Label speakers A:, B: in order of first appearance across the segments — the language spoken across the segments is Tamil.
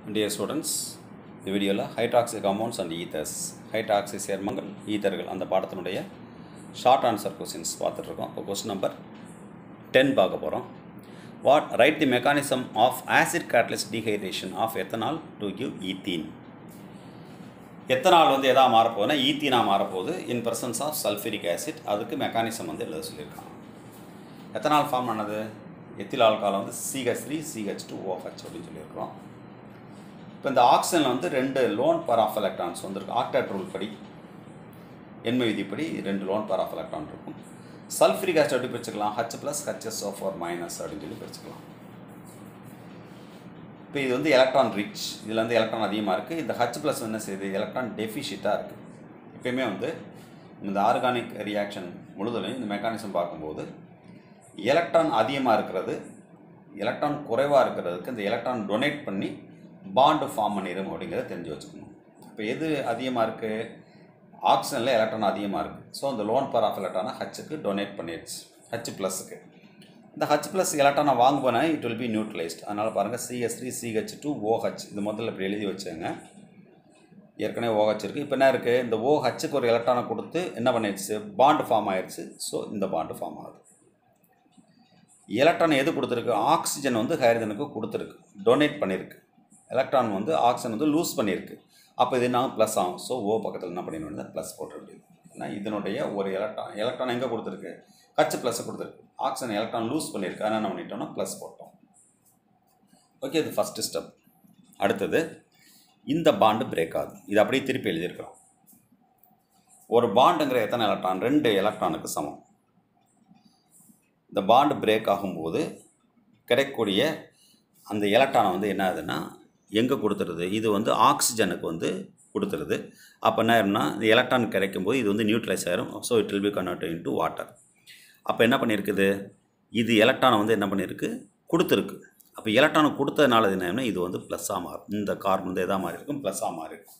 A: டியர் ஸ்டூடெண்ட்ஸ் இந்த வீடியோவில் hydroxy compounds and ethers hydroxy சேர்மங்கள் ஈத்தர்கள் அந்த பாடத்தினுடைய ஷார்ட் ஆன்சர் கொஸ்டின்ஸ் பார்த்துட்ருக்கோம் இப்போ கொஸ்டின் நம்பர் டென் பார்க்க போகிறோம் what write the mechanism of acid catalyst dehydration of ethanol to give ethene ethanol வந்து எதாக மாறப்போகுதுன்னா ஈத்தீனாக மாறப்போகுது in presence of sulphuric acid அதுக்கு மெக்கானிசம் வந்து எழுத சொல்லியிருக்காங்க எத்தனால் ஃபார்ம் ஆனது எத்தில் ஆல்கால் வந்து CH three CH two OH அப்படின்னு சொல்லியிருக்கிறோம் இப்போ இந்த ஆக்சிஜனில் வந்து ரெண்டு லோன் பார் ஆஃப் எலக்ட்ரான்ஸ் வந்துருக்கு ஆக்டாட் ரூல் படி எண்மை விதிப்படி ரெண்டு லோன் பார் ஆஃப் எலக்ட்ரான் இருக்கும் சல்ஃபரிக் ஆசிட் எப்படி பிரிச்சுக்கலாம் H plus HS O four minus அப்படின்னு சொல்லி பிரிச்சுக்கலாம் இப்போ இது வந்து எலக்ட்ரான் ரிச் இதில் வந்து எலக்ட்ரான் அதிகமாக இருக்குது இந்த ஹச் ப்ளஸ் என்ன செய்யுது எலக்ட்ரான் டெஃபிஷிட்டாக இருக்குது எப்பயுமே வந்து இந்த ஆர்கானிக் ரியாக்ஷன் முழுதுலையும் இந்த மெக்கானிசம் பார்க்கும்போது எலக்ட்ரான் அதிகமாக இருக்கிறது எலக்ட்ரான் குறைவாக இருக்கிறதுக்கு இந்த எலக்ட்ரான் டொனேட் பண்ணி பாண்டு ஃபார்ம் பண்ணிடும் அப்படிங்கிறத தெரிஞ்சு வச்சுக்கணும் இப்போ எது அதிகமாக இருக்குது ஆக்சிஜனில் எலக்ட்ரான் அதிகமாக இருக்குது ஸோ இந்த லோன் பார் ஆஃப் எலக்ட்ரானை ஹச்சுக்கு டொனேட் பண்ணிடுச்சு ஹச் ப்ளஸுக்கு இந்த ஹச் ப்ளஸ் எலக்ட்ரானை வாங்குவோன்னா இட் வில் பி நியூட்ரலைஸ்ட் அதனால் பாருங்கள் CH three CH two OH இது முதல்ல இப்படி எழுதி வச்சுங்க ஏற்கனவே ஓஹெச் இருக்குது இப்போ என்ன இருக்குது இந்த ஓஹெச்சுக்கு ஒரு எலக்ட்ரானை கொடுத்து என்ன பண்ணிடுச்சு பாண்டு ஃபார்ம் ஆயிடுச்சு ஸோ இந்த பாண்டு ஃபார்ம் ஆகுது எலக்ட்ரான் எது கொடுத்துருக்கு ஆக்சிஜன் வந்து ஹைட்ரஜனுக்கு கொடுத்துருக்கு டொனேட் பண்ணியிருக்கு எலக்ட்ரான் வந்து ஆக்சிஜன் வந்து லூஸ் பண்ணியிருக்கு அப்போ இது என்ன ப்ளஸ் ஆகும் ஸோ ஓ பக்கத்தில் என்ன பண்ணிடணும் ப்ளஸ் போட்டு வேண்டியது ஏன்னா இதனுடைய ஒரு எலக்ட்ரான் எலக்ட்ரான் எங்கே கொடுத்துருக்கு ஹச் ப்ளஸ் கொடுத்துருக்கு ஆக்சிஜன் எலக்ட்ரான் லூஸ் பண்ணியிருக்கு அதனால் என்ன பண்ணிட்டோம்னா ப்ளஸ் போட்டோம் ஓகே இது ஃபஸ்ட்டு ஸ்டெப் அடுத்தது இந்த பாண்டு பிரேக் ஆகுது இது அப்படியே திருப்பி எழுதியிருக்கிறோம் ஒரு பாண்டுங்கிற எத்தனை எலக்ட்ரான் ரெண்டு எலக்ட்ரானுக்கு சமம் இந்த பாண்டு பிரேக் ஆகும்போது கிடைக்கக்கூடிய அந்த எலக்ட்ரானை வந்து என்ன ஆகுதுன்னா எங்கே கொடுத்துருது இது வந்து ஆக்சிஜனுக்கு வந்து கொடுத்துருது அப்போ என்ன ஆயிரும்னா இந்த எலக்ட்ரான் கிடைக்கும்போது இது வந்து நியூட்ரலைஸ் ஆயிரும் so it will be convert into water அப்போ என்ன பண்ணியிருக்குது இது எலக்ட்ரானை வந்து என்ன பண்ணியிருக்கு கொடுத்துருக்கு அப்போ எலக்ட்ரானை கொடுத்ததுனால இது என்ன இது வந்து ப்ளஸ்ஸாக மாறும் இந்த கார்பன் வந்து எதாக மாறி இருக்கும் ப்ளஸ்ஸாக மாறி இருக்கும்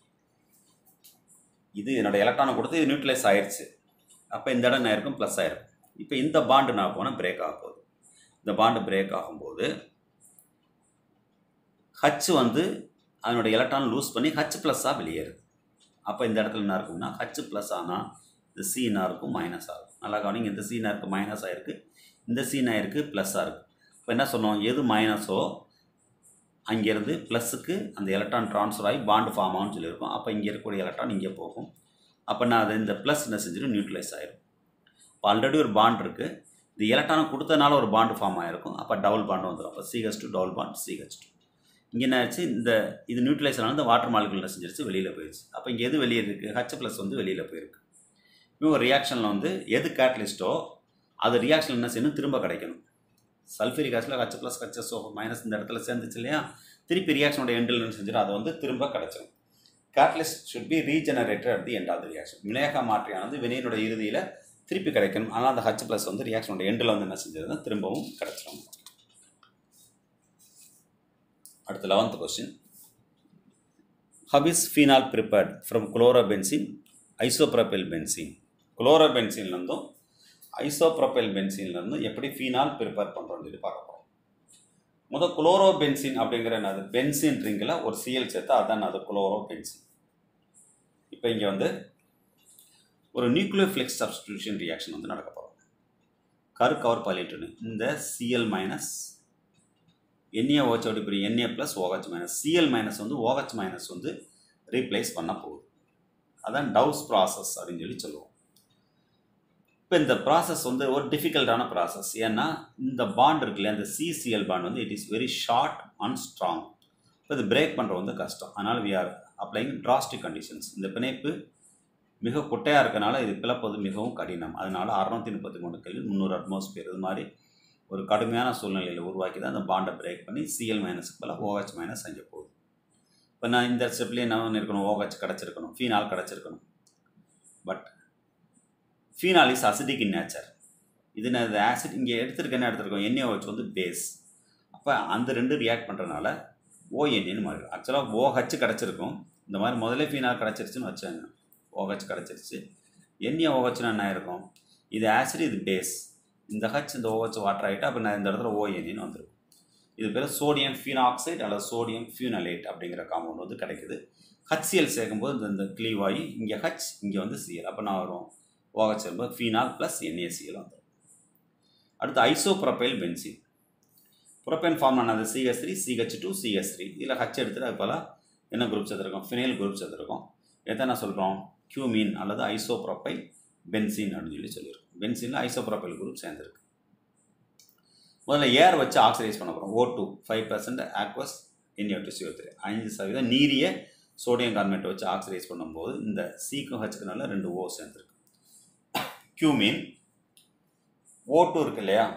A: இது என்னோடய எலக்ட்ரானை கொடுத்து இது நியூட்ரலைஸ் ஆயிடுச்சு அப்போ இந்த இடம் என்ன இருக்கும் ப்ளஸ் ஆயிருக்கும் இப்போ இந்த பாண்டு நான் போனால் பிரேக் ஆக போகுது இந்த பாண்டு பிரேக் ஆகும்போது ஹச் வந்து அதனுடைய எலக்ட்ரான் லூஸ் பண்ணி ஹச் ப்ளஸ்ஸாக வெளியேறுது அப்போ இந்த இடத்துல என்ன இருக்கும்னா ஹச் ப்ளஸ் ஆனால் இந்த சீனாக இருக்கும் மைனஸ் ஆகும் நல்லா கவனிங்க இந்த சீனாக இருக்குது மைனஸ் ஆகிருக்கு இந்த சீனாக இருக்குது ப்ளஸ்ஸாக இருக்குது இப்போ என்ன சொன்னோம் எது மைனஸோ அங்கேருந்து ப்ளஸ்ஸுக்கு அந்த எலக்ட்ரான் ட்ரான்ஸ்ஃபர் ஆகி பாண்டு ஃபார்ம் ஆகும்னு சொல்லியிருக்கோம் அப்போ இங்கே இருக்கக்கூடிய எலக்ட்ரான் இங்கே போகும் அப்போ நான் அது இந்த ப்ளஸ் என்ன செஞ்சிடும் நியூட்ரலைஸ் ஆயிரும் இப்போ ஆல்ரெடி ஒரு பாண்ட் இருக்குது இந்த எலக்ட்ரானை கொடுத்தனால ஒரு பாண்டு ஃபார்ம் ஆகிருக்கும் அப்போ டபுள் பாண்டு வந்துடும் அப்போ CH two double bond CH two இங்கே என்ன ஆச்சு இந்த இது நியூட்ரலைஸ் ஆனாலும் இந்த வாட்டர் மாலிகுல் என்ன செஞ்சிருச்சு வெளியில் போயிடுச்சு அப்போ இங்கே எது வெளியே இருக்குது ஹச் ப்ளஸ் வந்து வெளியில் போயிருக்கு இப்போ ஒரு ரியாக்ஷனில் வந்து எது கேட்டலிஸ்ட்டோ அது ரியாக்ஷன் என்ன செய்யணும் திரும்ப கிடைக்கணும் சல்ஃபரிக் ஆசிடில் H plus HS O minus இந்த இடத்துல சேர்ந்துச்சு இல்லையா திருப்பி ரியாக்ஷனோட எண்டில் என்ன செஞ்சிடும் அது வந்து திரும்ப கிடைச்சிடும் catalyst should be regenerated at the end of the reaction வினையக மாற்றியானது வினையினுடைய இறுதியில் திருப்பி கிடைக்கணும் ஆனால் அந்த ஹச் ப்ளஸ் வந்து ரியாக்ஷனோட எண்டில் வந்து என்ன செஞ்சதுன்னா திரும்பவும் கிடைச்சிடும் அடுத்த eleventh question how is phenol prepared from chlorobenzene isopropyl benzene குளோரோபென்சின்லேருந்தும் ஐசோப்ரப்பைல் பென்சின்லேருந்தும் எப்படி ஃபீனால் ப்ரிப்பேர் பண்ணுறோம்னு சொல்லி பார்க்க போகிறோம் முதல் குளோரோபென்சின் அப்படிங்கிற என்னது பென்சின் ரிங்கில் ஒரு சிஎல் சேர்த்தா அதான் அது குளோரோபென்சின் இப்போ இங்கே வந்து ஒரு நியூக்ளியோஃப்ளெக்ஸ் சப்ஸ்டியூஷன் ரியாக்ஷன் வந்து நடக்க போகிறோம் கரு கவர் பாலிட்டுன்னு இந்த சிஎல் மைனஸ் என்ஏ ஓஹெச் அப்படி புரியும் NA plus OH minus CL minus வந்து ஓஹெச் மைனஸ் வந்து ரீப்ளேஸ் பண்ண போகுது அதான் டவுஸ் ப்ராசஸ் அப்படின்னு சொல்லி சொல்லுவோம் இப்போ இந்த ப்ராசஸ் வந்து ஒரு டிஃபிகல்ட்டான ப்ராசஸ் ஏன்னா இந்த பாண்ட் இருக்குல்ல இந்த சிசிஎல் பாண்ட் வந்து it is very short and strong இப்போ இது பிரேக் பண்ணுறது வந்து கஷ்டம் அதனால் we are applying drastic conditions இந்த பிணைப்பு மிக குட்டையாக இருக்கனால இது பிளப்பது மிகவும் கடினம் அதனால் அறநூற்றி முப்பத்தி மூணு கேள்வி முந்நூறு அட்மாஸ்பியர் இது மாதிரி ஒரு கடுமையான சூழ்நிலையில் உருவாக்கி தான் அந்த பாண்டை பிரேக் பண்ணி சிஎல் மைனஸ்க்கு பதிலாக ஓஹெச் மைனஸ் அங்கே போகுது இப்போ நான் இந்த ஸ்டெப்லேயே என்ன இருக்கணும் ஓஹெச் கிடச்சிருக்கணும் ஃபீனால் கிடச்சிருக்கணும் but phenol is acidic in nature இது நான் இது ஆசிட் இங்கே எடுத்திருக்க என்ன எடுத்திருக்கோம் என்ஏஓஹெச் வந்து பேஸ் அப்போ அந்த ரெண்டு ரியாக்ட் பண்ணுறதுனால ஓஎன்ஏன்னு மாறி ஆக்சுவலாக ஓஹெச் கிடச்சிருக்கும் இந்த மாதிரி முதல்ல ஃபீனால் கிடச்சிருச்சுன்னு வச்சாங்க ஓஹெச் கிடச்சிருச்சு என்ஏ ஓஹெச்னா என்ன இருக்கும் இது ஆசிட் இது பேஸ் இந்த ஹச் இந்த ஓஹெச் வாட்டர் ஆகிட்டு அப்போ நான் இந்த இடத்துல ஓஎன்ஏன்னு வந்துருக்கும் இது பேர் சோடியம் ஃபீனாக்சைடு அல்லது சோடியம் ஃபியூனலேட் அப்படிங்கிற காம்பவுண்ட் வந்து கிடைக்குது ஹச்சிஎல் சேர்க்கும்போது இந்த இந்த கிளீவ் ஆகி இங்கே ஹச் இங்கே வந்து சிஎல் அப்போ நான் வரும் ஓகச் சேரும்போது ஃபீனால் ப்ளஸ் என்ஏசிஎல் வந்துடும் அடுத்து ஐசோப்ரொபைல் பென்சின் புரோப்பேன் ஃபார்ம் ஆனது CH three CH two CH three இதில் ஹச் எடுத்துகிட்டு அது போல் என்ன குரூப் சேர்த்துருக்கோம் ஃபினைல் குரூப் சேர்த்துருக்கோம் எத்தனை சொல்கிறோம் கியூமீன் அல்லது ஐசோப்ரோப்பைல் பென்சின் அப்படின்னு சொல்லி சொல்லியிருக்கோம் பென்சினில் ஐசோப்ரோப்பைல் குரூப் சேர்ந்துருக்கு முதல்ல ஏர் வச்சு ஆக்சிடைஸ் பண்ண போகிறோம் O two five percent aqueous இன்டியோட்டு சிஓ த்ரீ ஐந்து சதவீதம் நீரிய சோடியம் கார்பனேட்டை வச்சு ஆக்சிடைஸ் பண்ணும்போது இந்த சீக்கும் ஹச்சுக்கு நல்ல ரெண்டு ஓ சேர்ந்துருக்கு கியூமீன் ஓ டூ இருக்கு இல்லையா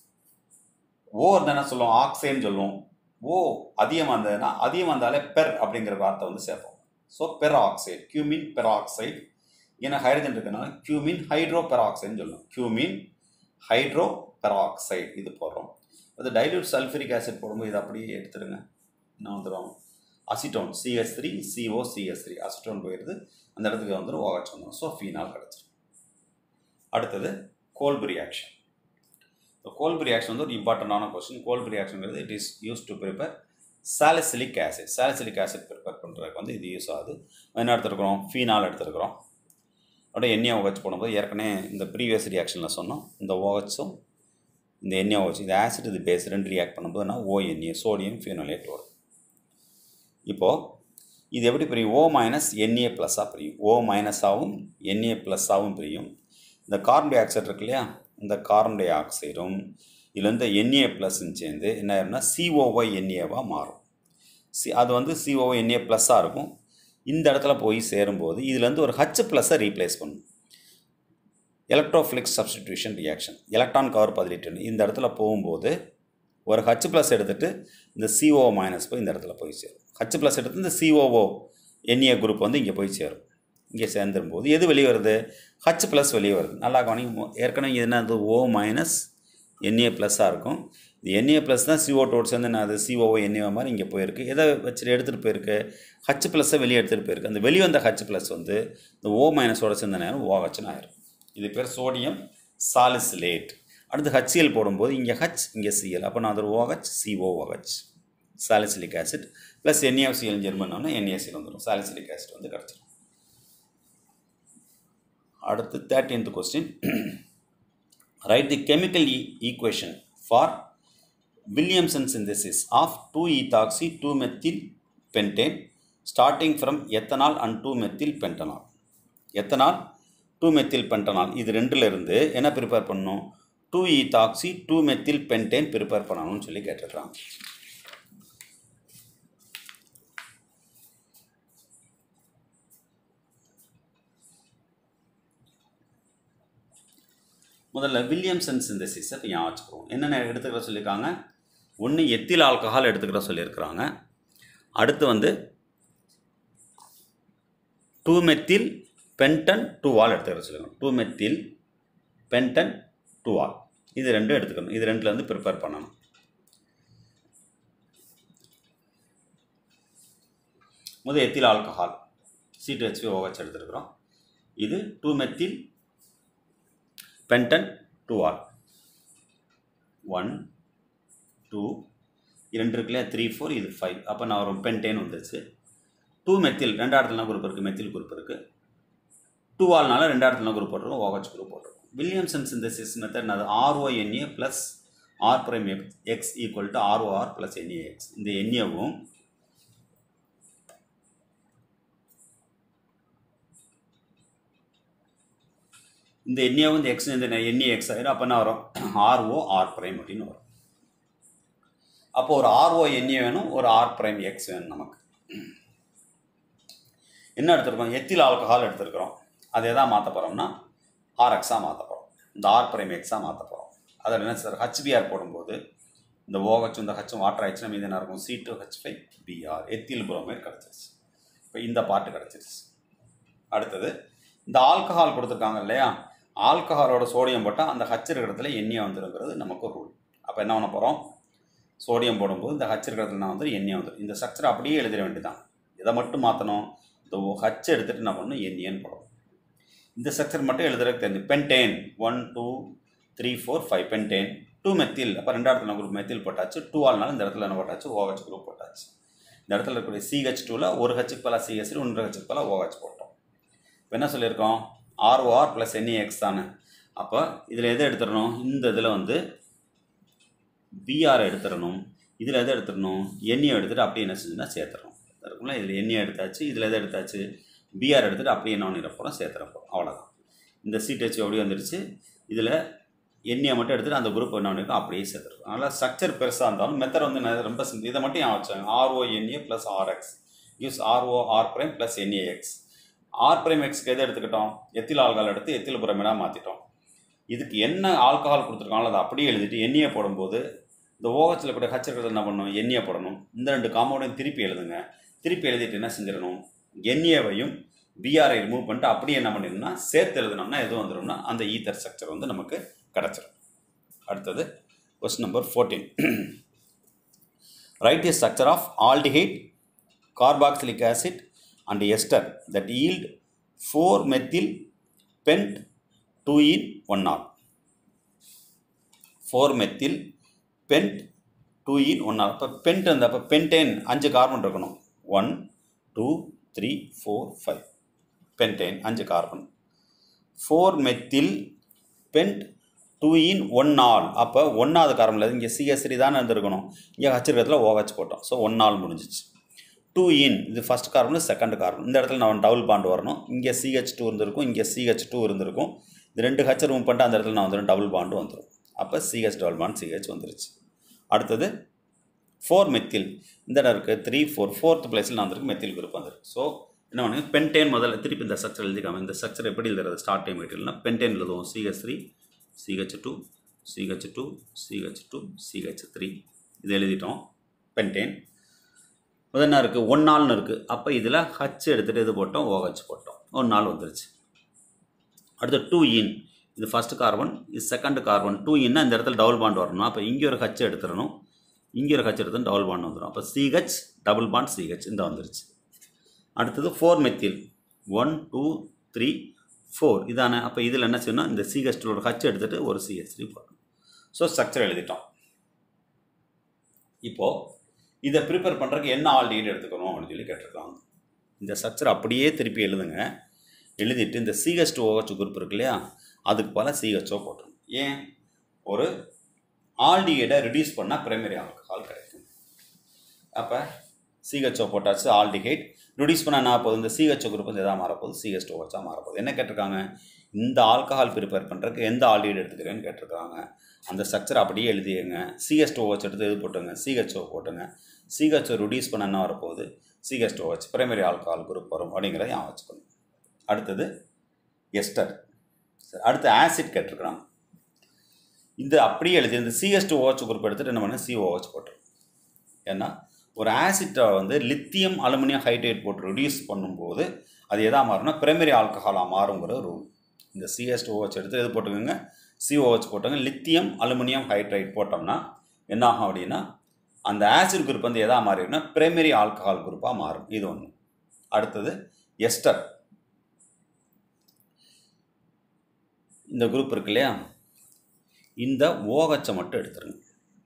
A: ஓ இருந்தால் என்ன சொல்லுவோம் ஆக்சைன்னு சொல்லுவோம் ஓ அதிகமாக இருந்ததுன்னா அதிகமாக இருந்தாலே பெர் அப்படிங்கிற வார்த்தை வந்து சேர்ப்போம் so peroxide cumene peroxide ஏன்னா ஹைட்ரஜன் இருக்கனால கியூமின் ஹைட்ரோ பெராக்சைடுன்னு சொல்லணும் கியூமின் ஹைட்ரோ பெராக்சைடு இது போடுறோம் அது டைல்யூட் சல்ஃபரிக் ஆசிட் போடும்போது இதை அப்படியே எடுத்துருங்க என்ன வந்துடும் acetone CH three CO CH three acetone போயிடுது அந்த இடத்துக்கு வந்துடும் ஓகச் வந்துடும் ஸோ ஃபீனால் கிடச்சிரும் அடுத்தது Kolbe reaction so Kolbe reaction வந்து ஒரு இம்பார்ட்டண்டான கொஸ்டின் கோல்பு ரியாக்ஷன்ங்கிறது it is use to prepare salicylic acid salicylic acid prepare பண்ணுறதுக்கு வந்து இது யூஸ் ஆகுது என்ன எடுத்துருக்குறோம் ஃபீனால் எடுத்துருக்குறோம் அப்படியே எண்ணெய் OH போடும்போது ஏற்கனவே இந்த ப்ரீவியஸ் ரியாக்ஷனில் சொன்னோம் இந்த OHஸும் இந்த எண்ணெய் OH இது ஆசிட் இது பேஸ் ரெண்டு ரியாக்ட் பண்ணும்போது நான் ஓஎன்ஏ சோடியம் ஃபியூனலேட் வரும் இப்போது இது எப்படி பிரியும் ஓ மைனஸ் என்ஏ ப்ளஸ்ஸாக பிரியும் ஓ மைனஸாகவும் என்ஏ ப்ளஸ்ஸாகவும் பிரியும் இந்த கார்பன் டை ஆக்சைடு இருக்கு இல்லையா இந்த கார்பன் டை ஆக்சைடும் இதில் வந்து என்ஏ ப்ளஸ்ன்னு சேர்ந்து என்ன ஆயிரும்னா சிஓஒய் என்ஏவாக மாறும் சி அது வந்து சிஓஒய் என்ஏ ப்ளஸ்ஸாக இருக்கும் இந்த இடத்துல போய் சேரும்போது இதுலேருந்து ஒரு ஹச் ப்ளஸ்ஸை ரீப்ளேஸ் பண்ணும் எலக்ட்ரோஃப்ளிக்ஸ் சப்ஸ்டிடியூஷன் ரியாக்ஷன் எலக்ட்ரான் கவர் பதிலிட்டு இந்த இடத்துல போகும்போது ஒரு ஹச் ப்ளஸ் எடுத்துகிட்டு இந்த சிஓ மைனஸ் போய் இந்த இடத்துல போய் சேரும் ஹச் ப்ளஸ் எடுத்து இந்த சிஓஓ என்ஏ குரூப் வந்து இங்கே போய் சேரும் இங்கே சேர்ந்துடும் போது எது வெளியே வருது ஹச் ப்ளஸ் வெளியே வருது நல்லா கவனிங்க ஏற்கனவே இது என்னது ஓ மைனஸ் என்ஏ ப்ளஸ்ஸாக இருக்கும் இது என்ஏ ப்ளஸ் தான் சிஓ டோட் சேர்ந்து நான் அது சிஓஓ என்ஏ மாதிரி இங்கே போயிருக்கு எதை வச்சுட்டு எடுத்துகிட்டு போயிருக்கு ஹச் ப்ளஸ்ஸை வெளியே எடுத்துகிட்டு போயிருக்கு அந்த வெளியே வந்த ஹச் ப்ளஸ் வந்து இந்த ஓ மைனஸோட சேர்ந்த நேரம் ஓ ஹச்னு ஆயிரும் இது பேர் சோடியம் சாலிசிலேட் அடுத்து ஹச்சிஎல் போடும்போது இங்கே ஹச் இங்கே சிஎல் அப்போ நான் அது OH COOH salicylic acid plus NACL ஜெர்மன்னா என்ஏசிஎல் வந்துடும் சாலிசிலிக் ஆசிட் வந்து கிடச்சிடும் அடுத்து thirteenth question write the chemical equation for Williamson synthesis of two ethoxy two methyl pentane starting from ethanol and two methyl pentanol ethanol two methyl pentanol இது ரெண்டுல இருந்து என்ன ப்ரிப்பேர் பண்ணணும் two ethoxy two methyl pentane prepare பண்ணணும்னு சொல்லி கேட்டுடுறாங்க முதல்ல வில்லியம்சன் சிந்தசிஸை ஞாபகம் வச்சுக்கிறோம் என்னென்ன எடுத்துக்கிற சொல்லியிருக்காங்க ஒன்று எத்தில் ஆல்கஹால் எடுத்துக்கிற சொல்லியிருக்கிறாங்க அடுத்து வந்து two methyl pentan two ol எடுத்துக்கிற சொல்லியிருக்காங்க two methyl pentan two ol இது ரெண்டும் எடுத்துக்கணும் இது ரெண்டில் வந்து ப்ரிப்பேர் பண்ணணும் முதல் ethyl alcohol C two HP OH எடுத்துருக்குறோம் இது two methyl pentan two or one two இரண்டு இருக்குல்லையா த்ரீ ஃபோர் இது ஃபைவ் அப்போ நான் ஒரு பென்டேன் வந்துருச்சு டூ மெத்தில் ரெண்டாயிரத்துல குரூப் இருக்குது மெத்தில் குரூப் இருக்குது டூ ஆல்னால ரெண்டாயிரத்துல குரூப் போட்டிருக்கோம் ஓஹெச் குரூப் போட்டிருக்கோம் வில்லியம்சன் சிந்தசிஸ் மெத்தட் அது RONA plus R prime X equal to ROR plus NA X இந்த என்ஏவும் இந்த எண்ணியை வந்து எக்ஸ் இந்த எண்ணி எக்ஸ் ஆயிரும் அப்போ என்ன வரும் ஆர்ஓ ஆர் பிரைம் அப்படின்னு வரும் அப்போ ஒரு ஆர்ஓ எண்ணி வேணும் ஒரு ஆர் பிரைம் எக்ஸ் வேணும் நமக்கு என்ன எடுத்துருக்கோம் எத்தில் ஆல்கஹால் எடுத்துருக்கிறோம் அதை தான் மாற்ற போகிறோம்னா ஆர்எக்ஸாக மாற்ற போகிறோம் இந்த ஆர் பிரைம் எக்ஸாக மாற்ற போகிறோம் அதில் என்ன சார் ஹச்பிஆர் போடும்போது இந்த ஓஹெச் இந்த ஹச்சும் வாட்டர் ஆயிடுச்சுன்னா மீது என்ன இருக்கும் C two H five BR ethyl bromate கிடச்சிருச்சு இப்போ இந்த பாட்டு கிடச்சிருச்சு அடுத்தது இந்த ஆல்கஹால் கொடுத்துருக்காங்க இல்லையா ஆல்கஹாலோட சோடியம் போட்டால் அந்த ஹச் இருக்கிற இடத்துல எண்ணெய் வந்துருங்கிறது நமக்கு ரூல் அப்போ என்ன பண்ண போகிறோம் சோடியம் போடும்போது இந்த ஹச் இருக்கிற இடத்துல வந்து எண்ணெய் வந்துடும் இந்த ஸ்ட்ரக்சர் அப்படியே எழுதிட வேண்டியதான் இதை மட்டும் மாற்றணும் இந்த ஹச் எடுத்துகிட்டு என்ன பண்ணணும் எண்ணெய்னு போடணும் இந்த ஸ்ட்ரக்சர் மட்டும் எழுதுறதுக்கு தெரிஞ்சு pentane one two three four five pentane two methyl அப்போ ரெண்டாவது இடத்துல குரூப் மெத்தில் போட்டாச்சு டூ ஆல்னால இந்த இடத்துல என்ன போட்டாச்சு ஓஹெச் குரூப் போட்டாச்சு இந்த இடத்துல இருக்கக்கூடிய சிஹெச் டூவில் ஒரு ஹெச்சுக்கு பல சிஹெச் ஒன்றரை ஹெச்சுக்கு பல ஓஹெச் போட்டோம் இப்போ என்ன சொல்லியிருக்கோம் ஆர்ஓஆர் ப்ளஸ் என்ஏஎக்ஸ் தானே அப்போ இதில் எதை எடுத்துடணும் இந்த இதில் வந்து பிஆர் எடுத்துடணும் இதில் எதை எடுத்துடணும் எண்ணெயை எடுத்துகிட்டு அப்படியே என்ன செஞ்சுன்னா சேர்த்துறோம் இருக்கும்ல இதில் எண்ணெயை எடுத்தாச்சு இதில் எதை எடுத்தாச்சு பிஆர் எடுத்துகிட்டு அப்படியே என்ன பண்ணிட போகிறோம் சேர்த்துற போகிறோம் அவ்வளோதான் இந்த சிடிஹெச் அப்படியே வந்துருச்சு இதில் எண்ணெயை மட்டும் எடுத்துகிட்டு அந்த குரூப் என்ன பண்ணிருக்கோம் அப்படியே சேர்த்துருக்கோம் அதனால் ஸ்ட்ரக்சர் பெருசாக இருந்தாலும் மெத்தட் வந்து நான் ரொம்ப சிம்பிள் இதை மட்டும் ஞாபகம் வச்சாங்க RO NA plus RX use RO R prime plus NAX R prime எக்ஸ்க்கு எதை எடுத்துக்கிட்டோம் எத்தில் ஆல்கால் எடுத்து எத்தில் புறமேடாக மாற்றிட்டோம் இதுக்கு என்ன ஆல்கஹால் கொடுத்துருக்காங்களோ அதை அப்படியே எழுதிட்டு எண்ணெயை போடும்போது இந்த ஓஹெச்சில் கூட ஹச் இருக்கிறது என்ன பண்ணணும் எண்ணெயை போடணும் இந்த ரெண்டு காம்பவுண்டையும் திருப்பி எழுதுங்க திருப்பி எழுதிட்டு என்ன செஞ்சிடணும் எண்ணெயவையும் பிஆரை ரிமூவ் பண்ணிட்டு அப்படியே என்ன பண்ணிடணும்னா சேர்த்து எழுதணும்னா எது வந்துடும்னா அந்த ஈத்தர் ஸ்ட்ரக்சர் வந்து நமக்கு கிடச்சிரும் அடுத்தது question number fourteen write the structure of aldehyde carboxylic acid and ester that yield four methyl pent two en one or four methyl pent two en one or இப்போ பென்ட் வந்து அப்போ பென்டேன் அஞ்சு கார்பன் இருக்கணும் one two three four five pentane அஞ்சு carbon four methyl pent two en one al அப்போ ஒன்றாவது கார்பனில் இங்கே சிஎஸ்ரி தானே இருந்திருக்கணும் இங்கே வச்சிருக்கிறதுல ஓஹெச் போட்டோம் ஸோ ஒன் ஆல் முடிஞ்சிச்சு டூ இன் இது ஃபஸ்ட் கார்பன் செகண்ட் கார்பன் இந்த இடத்துல நான் டபுள் பாண்ட் வரணும் இங்கே சிஹெச் டூ இருந்திருக்கும் இங்கே சிஹெச் டூ இருந்திருக்கும் இது ரெண்டு ஹச் ரூம் பண்ணிட்டு அந்த இடத்துல நான் வந்துடும் டபுள் பாண்டு வந்துடும் அப்போ சிஹெச் டபுள் பாண்ட் சிஹெச் வந்துருச்சு அடுத்தது ஃபோர் மெத்தில் இந்த இடம் இருக்குது த்ரீ ஃபோர் ஃபோர்த் பிளேஸில் நான் வந்திருக்கு மெத்தில் குரூப் வந்துருக்கு ஸோ என்ன பண்ணுங்க பென்டேன் முதல்ல திருப்பி இந்த ஸ்ட்ரக்சர் எழுதிக்காம இந்த ஸ்ட்ரக்சர் எப்படி எழுதுறது ஸ்டார்ட் டைம் மெட்டீரியல்னா பென்டேன் எழுதுவோம் CH three CH two CH two CH two CH three இது எழுதிட்டோம் பென்டேன் முதல் என்ன இருக்குது ஒன் நாள்னு இருக்குது அப்போ இதில் ஹச் எடுத்துகிட்டு இது போட்டோம் ஓஹெச் போட்டோம் ஒன் நாள் வந்துருச்சு அடுத்து டூ இன் இது ஃபஸ்ட்டு கார்பன் இது செகண்ட் கார்பன் டூ இன்னா இந்த இடத்துல டபுள் பாண்ட் வரணும் அப்போ இங்கே ஒரு ஹச் எடுத்துடணும் இங்கே ஒரு ஹச் எடுத்து டபுள் பாண்ட் வந்துடும் அப்போ சிஹெச் டபுள் பாண்ட் சிஹெச் இந்த வந்துருச்சு அடுத்தது four methyl one two three four இதானே அப்போ இதில் என்ன செய்யணும் இந்த சிஹெச் ஒரு ஹச் எடுத்துகிட்டு ஒரு சிஹெச் த்ரீ போடணும் ஸோ ஸ்ட்ரக்சர் எழுதிட்டோம் இப்போது இதை ப்ரிப்பேர் பண்ணுறதுக்கு என்ன ஆல்டிஹைட் எடுத்துக்கணும் அப்படின்னு சொல்லி கேட்டிருக்காங்க இந்த ஸ்ட்ரக்சர் அப்படியே திருப்பி எழுதுங்க எழுதிட்டு இந்த சிஹெச் டூ ஓஹெச் குரூப் இருக்கு இல்லையா அதுக்கு போல் சிஹெச்ஓ போட்டுரும் ஏன் ஒரு ஆல்டிஹைடை ரிடியூஸ் பண்ணால் பிரைமரி ஆல்கஹால் கிடைக்கும் அப்போ சிஹெச்ஓ போட்டாச்சு ஆல்டிஹைட் ரிடியூஸ் பண்ணால் என்ன போகுது இந்த சிஹெச்ஓ குரூப் வந்து எதாவது மாறப்போகுது சிஹெச் டூ ஓஹெச்சாக மாறப்போகுது என்ன கேட்டிருக்காங்க இந்த ஆல்கஹால் ப்ரிப்பேர் பண்ணுறதுக்கு எந்த ஆல்டிஹைட் எடுத்துக்கிறேன்னு கேட்டிருக்காங்க அந்த ஸ்ட்ரக்சர் அப்படியே எழுதிங்க சிஹெச் டூ ஓஹெச் எடுத்து இது போட்டுங்க சிஹெச்ஓ போட்டுங்க சிஹெச்ஓ ரிடியூஸ் பண்ண என்ன வரப்போகுது CH two OH primary alcohol group வரும் அப்படிங்கிறத ஞாபகம் வச்சுக்கணும் அடுத்தது எஸ்டர் சரி, அடுத்து ஆசிட் கேட்டிருக்கிறாங்க இந்த அப்படியே எழுதி இந்த சிஎஸ் டூ ஓஹெச் குரூப் எடுத்துகிட்டு என்ன பண்ண சிஓஹெச் போட்டுரும் ஏன்னா ஒரு ஆசிட்டை வந்து லித்தியம் அலுமினியம் ஹைட்ரேட் போட்டு ரிடியூஸ் பண்ணும்போது அது எதா மாறும்னா பிரைமரி ஆல்கஹாலாக மாறுங்கிற ரூல் இந்த சிஎஸ் டூ ஓஹெச் எடுத்து எது போட்டுக்கோங்க சிஓஹெச் போட்டுங்க லித்தியம் அலுமினியம் ஹைட்ரைட் போட்டோம்னா என்ன ஆகும் அப்படின்னா அந்த ஆசிட் குரூப் வந்து எதா மாறிடும்னா பிரைமரி ஆல்கஹால் குரூப்பாக மாறும் இது ஒன்று அடுத்தது எஸ்டர் இந்த குரூப் இருக்கு இல்லையா இந்த ஓகச்சை மட்டும் எடுத்துருங்க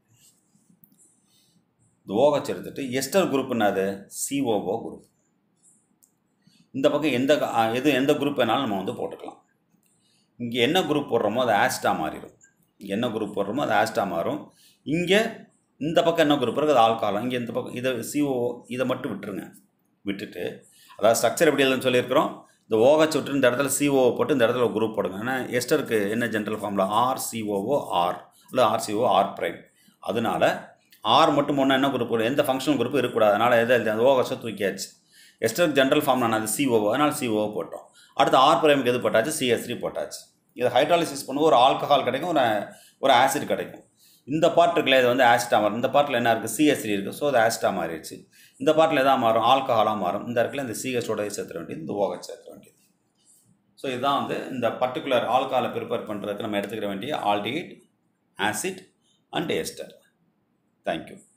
A: இந்த ஓகச் எடுத்துட்டு எஸ்டர் குரூப் என்னது சிஓஓ குரூப் இந்த பக்கம் எந்த க- ஆ, எது எந்த குரூப் வேணாலும் நம்ம வந்து போட்டுக்கலாம் இங்கே என்ன குரூப் போடுறோமோ அது ஆஸ்டா மாறிடும் இங்கே என்ன குரூப் போடுறோமோ அது ஆஸ்டா மாறும் இங்கே இந்த பக்கம் என்ன குரூப் இருக்குது அது ஆல்கஹால் இங்கே இந்த பக்கம் இதை சிஓ இதை மட்டும் விட்டுருங்க விட்டுட்டு அதாவது ஸ்ட்ரக்சர் எப்படி எழுதுன்னு சொல்லியிருக்கிறோம் இந்த ஓகச் விட்டு இந்த இடத்துல சிஓ போட்டு இந்த இடத்துல ஒரு குரூப் போடுங்க ஏன்னா எஸ்டருக்கு என்ன general formula R COO R இல்லை ஆர்சிஓ ஆர் பிரைம் அதனால ஆர் மட்டும் போனால் என்ன குரூப் வரும் எந்த ஃபங்க்ஷனல் குரூப் இருக்கக்கூடாது அதனால் எதை எழுதி அந்த ஓகச்சை தூக்கியாச்சு எஸ்டருக்கு ஜென்ரல் ஃபார்ம் நான் அது சிஓஓ அதனால் சிஓஓ போட்டோம் அடுத்து ஆர் பிரைமுக்கு எது போட்டாச்சு சிஎஸ் த்ரீ போட்டாச்சு இதை ஹைட்ராலிசிஸ் பண்ணுவோம் ஒரு ஆல்கஹால் கிடைக்கும் ஒரு ஒரு ஆசிட் கிடைக்கும் இந்த பார்ட் இருக்குல்ல இது வந்து ஆசிட்டா மாறும் இந்த பார்ட்டில் என்ன இருக்குது சிஎஸ் த்ரீ இருக்குது ஸோ அது ஆசிட்டா மாறிடுச்சு இந்த பார்ட்டில் எதாவது மாறும் ஆல்கஹாலாக மாறும் இந்த இடத்துல இந்த சிஎஸோட சேர்த்துற வேண்டியது இந்த ஓகச் சேர்த்துற வேண்டியது ஸோ இதுதான் வந்து இந்த பர்டிகுலர் ஆல்கஹாலை ப்ரிப்பேர் பண்ணுறதுக்கு நம்ம எடுத்துக்கிற வேண்டிய aldehyde acid and ester thank you